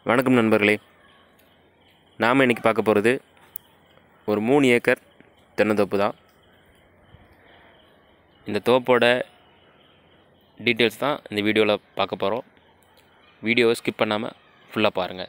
வணக்கம் நண்பர்களே நாம் இன்றைக்கி பார்க்க போகிறது ஒரு மூணு ஏக்கர் தென்னந்தோப்பு தான் இந்த தோப்போட டீட்டெயில்ஸ் தான் இந்த வீடியோவில் பார்க்க போகிறோம் வீடியோவை ஸ்கிப் பண்ணாமல் ஃபுல்லாக பாருங்கள்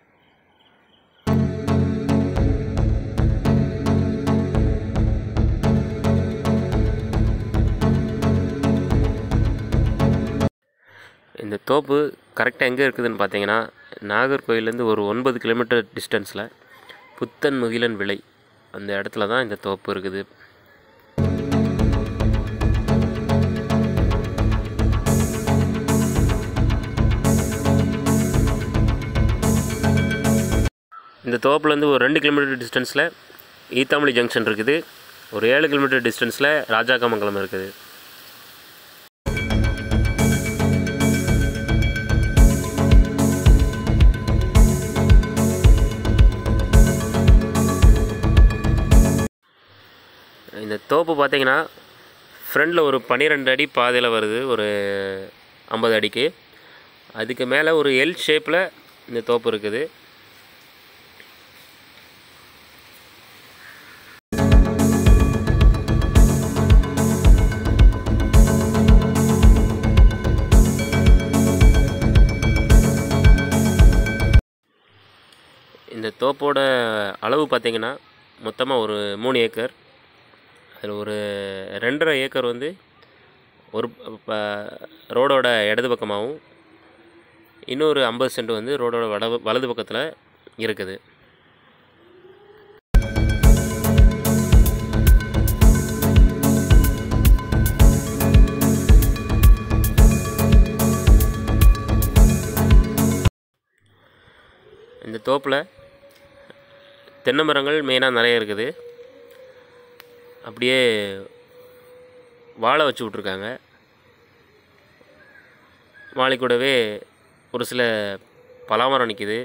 இந்த தோப்பு கரெக்டாக எங்கே இருக்குதுன்னு பார்த்தீங்கன்னா நாகர்கோயிலேருந்து ஒரு ஒன்பது கிலோமீட்டர் டிஸ்டன்ஸில் புத்தன் முகிலன் விலை அந்த இடத்துல தான் இந்த தோப்பு இருக்குது இந்த தோப்புலேருந்து ஒரு ரெண்டு கிலோமீட்டர் டிஸ்டன்ஸில் ஈத்தாமொழி ஜங்ஷன் இருக்குது ஒரு ஏழு கிலோமீட்டர் டிஸ்டன்ஸில் ராஜாக்கமங்கலம் இருக்குது இந்த தோப்பு பார்த்தீங்கன்னா ஃப்ரண்டில் ஒரு பன்னிரெண்டு அடி பாதையில் வருது ஒரு ஐம்பது அடிக்கு அதுக்கு மேலே ஒரு எல் ஷேப்பில் இந்த தோப்பு இருக்குது இந்த தோப்போட அளவு பார்த்தீங்கன்னா மொத்தமாக ஒரு மூணு ஏக்கர் அதில் ஒரு ரெண்டரை ஏக்கர் வந்து ஒரு ப ரோடோட இடது பக்கமாகவும் இன்னொரு ஐம்பது சென்ட் வந்து ரோடோட வட வலது பக்கத்தில் இருக்குது இந்த தோப்பில் தென்னை மரங்கள் மெயினாக நிறைய இருக்குது அப்படியே வாழை வச்சு விட்ருக்காங்க வாழை கூடவே ஒரு சில பலாமரம் நிற்கிது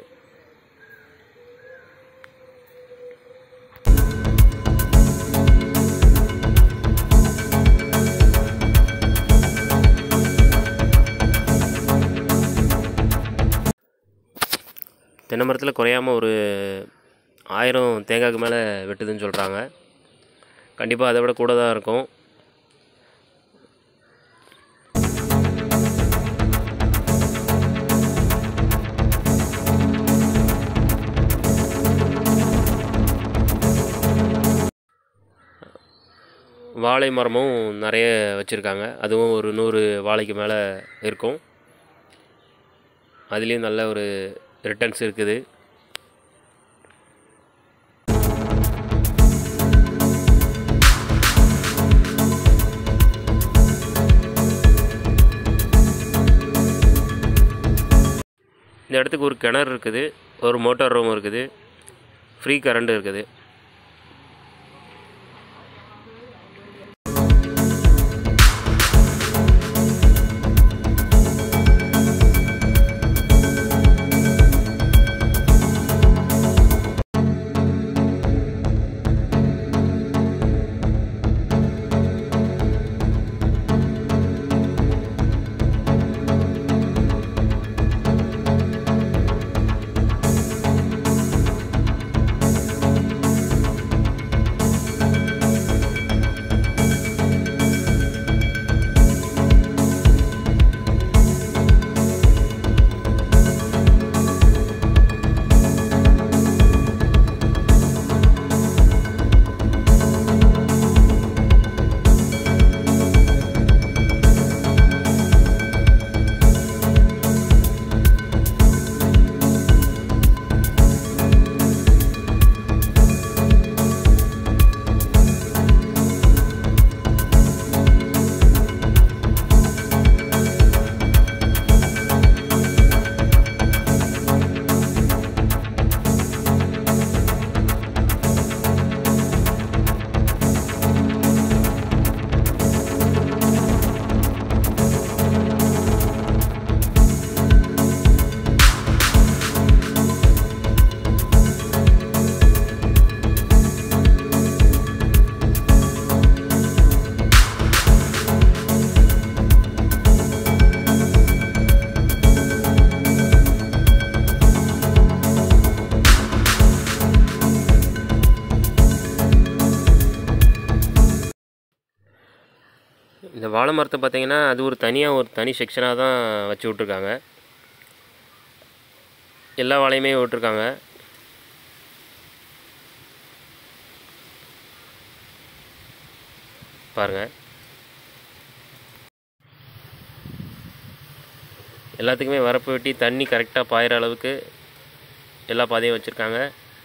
தென்னை மரத்தில் குறையாமல் ஒரு ஆயிரம் தேங்காய்க்கு மேலே வெட்டுதுன்னு சொல்கிறாங்க கண்டிப்பாக அதை விட கூட தான் இருக்கும் வாழை மரமும் நிறைய வச்சுருக்காங்க அதுவும் ஒரு நூறு வாழைக்கு மேலே இருக்கும் அதுலேயும் நல்ல ஒரு ரிட்டர்ன்ஸ் இருக்குது இந்த இடத்துக்கு ஒரு கிணறு இருக்குது ஒரு மோட்டார் ரூம் இருக்குது ஃப்ரீ கரண்ட் இருக்குது வாழை மரத்தை பார்த்தீங்கன்னா அது ஒரு தனியாக ஒரு தனி செக்ஷனாக தான் வச்சு விட்ருக்காங்க எல்லா வாழையுமே விட்ருக்காங்க பாருங்கள் எல்லாத்துக்குமே வரப்பு வெட்டி தண்ணி கரெக்டாக பாயிற அளவுக்கு எல்லா பாதையும் வச்சுருக்காங்க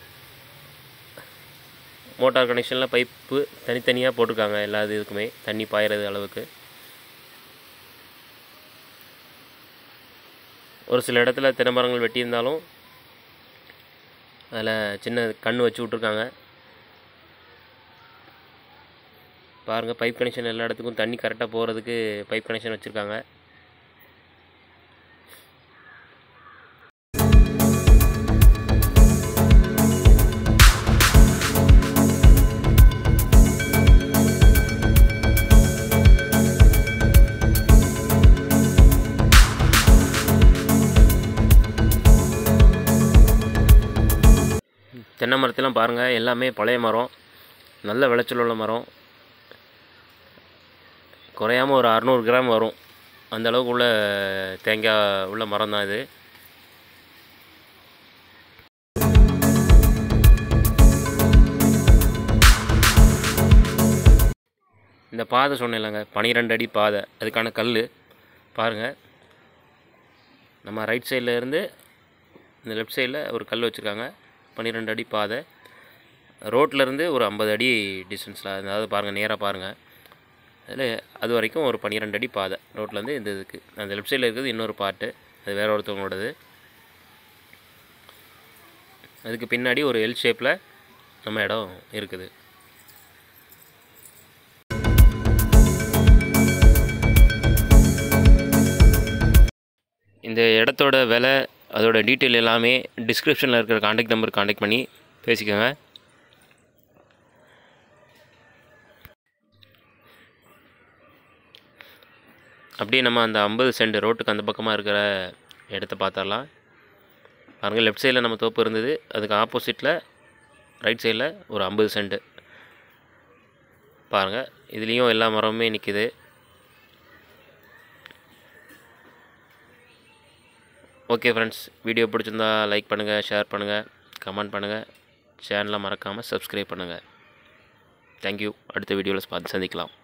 மோட்டார் கனெக்ஷனில் பைப்பு தனித்தனியாக போட்டிருக்காங்க எல்லா இதுக்குமே தண்ணி பாயிறது அளவுக்கு ஒரு சில இடத்துல தென்னை மரங்கள் வெட்டியிருந்தாலும் அதில் சின்ன கண் வச்சு விட்ருக்காங்க பாருங்கள் பைப் கனெக்ஷன் எல்லா இடத்துக்கும் தண்ணி கரெக்டாக போகிறதுக்கு பைப் கனெக்ஷன் வச்சுருக்காங்க தென்னை மரத்தெல்லாம் பாருங்கள் எல்லாமே பழைய மரம் நல்ல விளைச்சல் உள்ள மரம் குறையாமல் ஒரு அறநூறு கிராம் வரும் அந்த அளவுக்கு உள்ள தேங்காய் உள்ள மரம் தான் இது இந்த பாதை சொன்னேன்லங்க பனிரெண்டு அடி பாதை அதுக்கான கல் பாருங்கள் நம்ம ரைட் சைடில் இருந்து இந்த லெஃப்ட் சைடில் ஒரு கல் வச்சுருக்காங்க பன்னிரெண்டு அடி பாதை ரோட்லேருந்து ஒரு ஐம்பது அடி டிஸ்டன்ஸில் அதாவது பாருங்கள் நேராக பாருங்கள் அதில் அது வரைக்கும் ஒரு பன்னிரெண்டு அடி பாதை ரோட்லேருந்து இந்த இதுக்கு அந்த லெஃப்ட் சைடில் இருக்கிறது இன்னொரு பாட்டு அது வேற ஒருத்தவங்களோடது அதுக்கு பின்னாடி ஒரு எல் ஷேப்பில் நம்ம இடம் இருக்குது இந்த இடத்தோட விலை அதோட டீட்டெயில் எல்லாமே டிஸ்கிரிப்ஷனில் இருக்கிற காண்டாக்ட் நம்பர் காண்டாக்ட் பண்ணி பேசிக்கோங்க அப்படியே நம்ம அந்த ஐம்பது சென்ட் ரோட்டுக்கு அந்த பக்கமாக இருக்கிற இடத்த பார்த்தரலாம் பாருங்கள் லெஃப்ட் சைடில் நம்ம தோப்பு இருந்தது அதுக்கு ஆப்போசிட்டில் ரைட் சைடில் ஒரு ஐம்பது சென்ட் பாருங்கள் இதுலேயும் எல்லா மரமுமே நிற்கிது ஓகே ஃப்ரெண்ட்ஸ் வீடியோ பிடிச்சிருந்தா லைக் பண்ணுங்கள் ஷேர் பண்ணுங்கள் கமெண்ட் பண்ணுங்கள் சேனலை மறக்காமல் சப்ஸ்கிரைப் பண்ணுங்கள் தேங்க்யூ அடுத்த வீடியோவில் பார்த்து சந்திக்கலாம்